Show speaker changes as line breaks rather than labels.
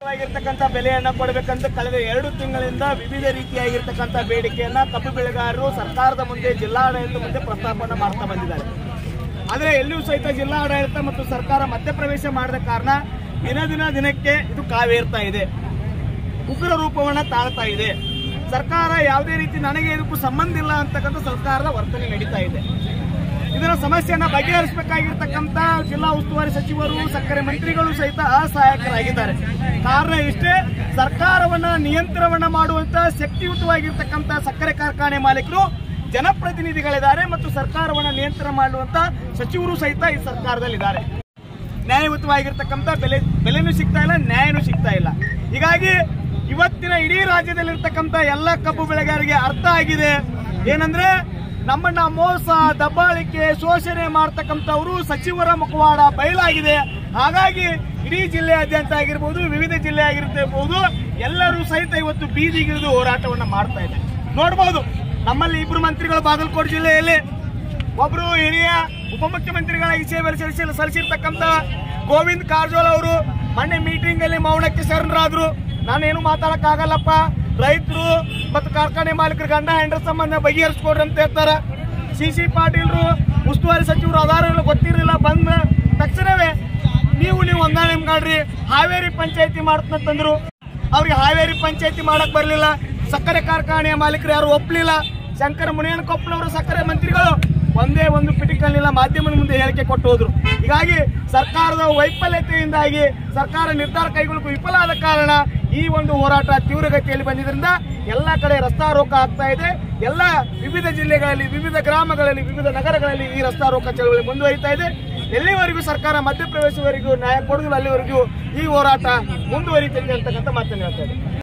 ಆಗಿರ್ತಕ್ಕಂಥ ಬೆಲೆಯನ್ನ ಕೊಡಬೇಕಂತ ಕಳೆದ ಎರಡು ತಿಂಗಳಿಂದ ವಿವಿಧ ರೀತಿಯಾಗಿರ್ತಕ್ಕಂಥ ಬೇಡಿಕೆಯನ್ನ ಕಬ್ಬು ಬೆಳೆಗಾರರು ಸರ್ಕಾರದ ಮುಂದೆ ಜಿಲ್ಲಾಡಳಿತ ಮುಂದೆ ಪ್ರಸ್ತಾಪನ ಮಾಡ್ತಾ ಬಂದಿದ್ದಾರೆ ಆದರೆ ಎಲ್ಲಿಯೂ ಸಹಿತ ಜಿಲ್ಲಾಡಳಿತ ಮತ್ತು ಸರ್ಕಾರ ಮಧ್ಯಪ್ರವೇಶ ಮಾಡದ ಕಾರಣ ದಿನ ದಿನ ದಿನಕ್ಕೆ ಇದು ಕಾವೇರ್ತಾ ಇದೆ ಉಗ್ರ ರೂಪವನ್ನ ತಾಳ್ತಾ ಇದೆ ಸರ್ಕಾರ ಯಾವುದೇ ರೀತಿ ನನಗೆ ಇದಕ್ಕೂ ಸಂಬಂಧ ಇಲ್ಲ ಅಂತಕ್ಕಂಥ ಸರ್ಕಾರದ ವರ್ತನೆ ನಡೀತಾ ಇದೆ ಇದರ ಸಮಸ್ಯೆಯನ್ನ ಬಗೆಹರಿಸಬೇಕಾಗಿರ್ತಕ್ಕಂಥ ಜಿಲ್ಲಾ ಉಸ್ತುವಾರಿ ಸಚಿವರು ಸಕ್ಕರೆ ಮಂತ್ರಿಗಳು ಸಹಿತ ಅಸಹಾಯಕರಾಗಿದ್ದಾರೆ ಕಾರಣ ಇಷ್ಟೇ ಸರ್ಕಾರವನ್ನ ನಿಯಂತ್ರಣವನ್ನ ಮಾಡುವಂತ ಶಕ್ತಿಯುತವಾಗಿರ್ತಕ್ಕಂಥ ಸಕ್ಕರೆ ಕಾರ್ಖಾನೆ ಮಾಲೀಕರು ಜನಪ್ರತಿನಿಧಿಗಳಿದ್ದಾರೆ ಮತ್ತು ಸರ್ಕಾರವನ್ನ ನಿಯಂತ್ರಣ ಮಾಡುವಂತ ಸಚಿವರು ಸಹಿತ ಈ ಸರ್ಕಾರದಲ್ಲಿದ್ದಾರೆ ನ್ಯಾಯಯುತವಾಗಿರ್ತಕ್ಕಂಥ ಬೆಲೆ ಬೆಲೆನೂ ಸಿಗ್ತಾ ಇಲ್ಲ ನ್ಯಾಯನೂ ಸಿಗ್ತಾ ಇಲ್ಲ ಹೀಗಾಗಿ ಇವತ್ತಿನ ಇಡೀ ರಾಜ್ಯದಲ್ಲಿರ್ತಕ್ಕಂಥ ಎಲ್ಲ ಕಬ್ಬು ಬೆಳೆಗಾರರಿಗೆ ಅರ್ಥ ಆಗಿದೆ ಏನಂದ್ರೆ ನಮ್ಮನ್ನ ಮೋಸ ದಬ್ಬಾಳಿಕೆ ಶೋಷಣೆ ಮಾಡ್ತಕ್ಕಂಥವರು ಸಚಿವರ ಮುಖವಾಡ ಬಯಲಾಗಿದೆ ಹಾಗಾಗಿ ಇಡೀ ಜಿಲ್ಲೆಯಾದ್ಯಂತ ಆಗಿರ್ಬೋದು ವಿವಿಧ ಜಿಲ್ಲೆ ಆಗಿರ್ಬೋದು ಎಲ್ಲರೂ ಸಹಿತ ಇವತ್ತು ಬೀದಿಗಿಳಿದು ಹೋರಾಟವನ್ನ ಮಾಡ್ತಾ ಇದೆ ನೋಡ್ಬೋದು ನಮ್ಮಲ್ಲಿ ಇಬ್ರು ಮಂತ್ರಿಗಳು ಬಾಗಲಕೋಟೆ ಜಿಲ್ಲೆಯಲ್ಲಿ ಒಬ್ರು ಹಿರಿಯ ಉಪಮುಖ್ಯಮಂತ್ರಿಗಳಾಗಿ ಸೇವೆ ಸಲ್ಲಿಸಿ ಸಲ್ಲಿಸಿರ್ತಕ್ಕಂಥ ಗೋವಿಂದ್ ಕಾರಜೋಳ ಅವರು ಮೊನ್ನೆ ಮೀಟಿಂಗ್ ಅಲ್ಲಿ ಮೌನಕ್ಕೆ ಶರಣರಾದ್ರು ನಾನೇನು ಮಾತಾಡಕ್ಕಾಗಲ್ಲಪ್ಪ ರೈತರು ಮತ್ತು ಕಾರ್ಖಾನೆ ಮಾಲೀಕರ ಗಂಡ ಹೆಂಡ್ರ ಸಂಬಂಧ ಬಗೆಹರಿಸ್ಕೊಡ್ರಿ ಅಂತ ಹೇಳ್ತಾರ ಸಿ ಸಿ ಪಾಟೀಲ್ರು ಉಸ್ತುವಾರಿ ಸಚಿವರು ಅದಾರ ಗೊತ್ತಿರಲಿಲ್ಲ ಬಂದ ತಕ್ಷಣವೇ ನೀವು ನೀವು ಹೊಂದಾಣೆ ಮಾಡ್ರಿ ಹಾವೇರಿ ಪಂಚಾಯತಿ ಮಾಡ್ತಂತಂದ್ರು ಅವ್ರಿಗೆ ಹಾವೇರಿ ಪಂಚಾಯತಿ ಮಾಡಕ್ ಬರ್ಲಿಲ್ಲ ಸಕ್ಕರೆ ಕಾರ್ಖಾನೆಯ ಮಾಲೀಕರು ಯಾರು ಒಪ್ಪಲಿಲ್ಲ ಶಂಕರ ಮುನಿಯನಕೊಪ್ಪನವರು ಸಕ್ಕರೆ ಮಂತ್ರಿಗಳು ಒಂದೇ ಒಂದು ಪಿಟಿಕಲ್ಲಿಲ್ಲ ಮಾಧ್ಯಮದ ಮುಂದೆ ಹೇಳಿಕೆ ಕೊಟ್ಟು ಹೋದ್ರು ಹೀಗಾಗಿ ಸರ್ಕಾರದ ವೈಫಲ್ಯತೆಯಿಂದಾಗಿ ಸರ್ಕಾರ ನಿರ್ಧಾರ ಕೈಗೊಳ್ಳಲು ವಿಫಲ ಆದ ಕಾರಣ ಈ ಒಂದು ಹೋರಾಟ ತೀವ್ರಗತಿಯಲ್ಲಿ ಬಂದಿದ್ದರಿಂದ ಎಲ್ಲ ಕಡೆ ರಸ್ತಾರೋಕ ಆಗ್ತಾ ಇದೆ ಎಲ್ಲ ವಿವಿಧ ಜಿಲ್ಲೆಗಳಲ್ಲಿ ವಿವಿಧ ಗ್ರಾಮಗಳಲ್ಲಿ ವಿವಿಧ ನಗರಗಳಲ್ಲಿ ಈ ರಸ್ತಾರೋಕ ಚಳವಳಿ ಮುಂದುವರಿತಾ ಇದೆ ಎಲ್ಲಿವರೆಗೂ ಸರ್ಕಾರ ಮಧ್ಯಪ್ರವೇಶವರೆಗೂ ನ್ಯಾಯ ಕೊಡುವುದಿಲ್ಲ ಅಲ್ಲಿವರೆಗೂ ಈ ಹೋರಾಟ ಮುಂದುವರಿತೈತೆ ಅಂತಕ್ಕಂಥ ಮಾತನ್ನು ಹೇಳ್ತಾ ಇದೆ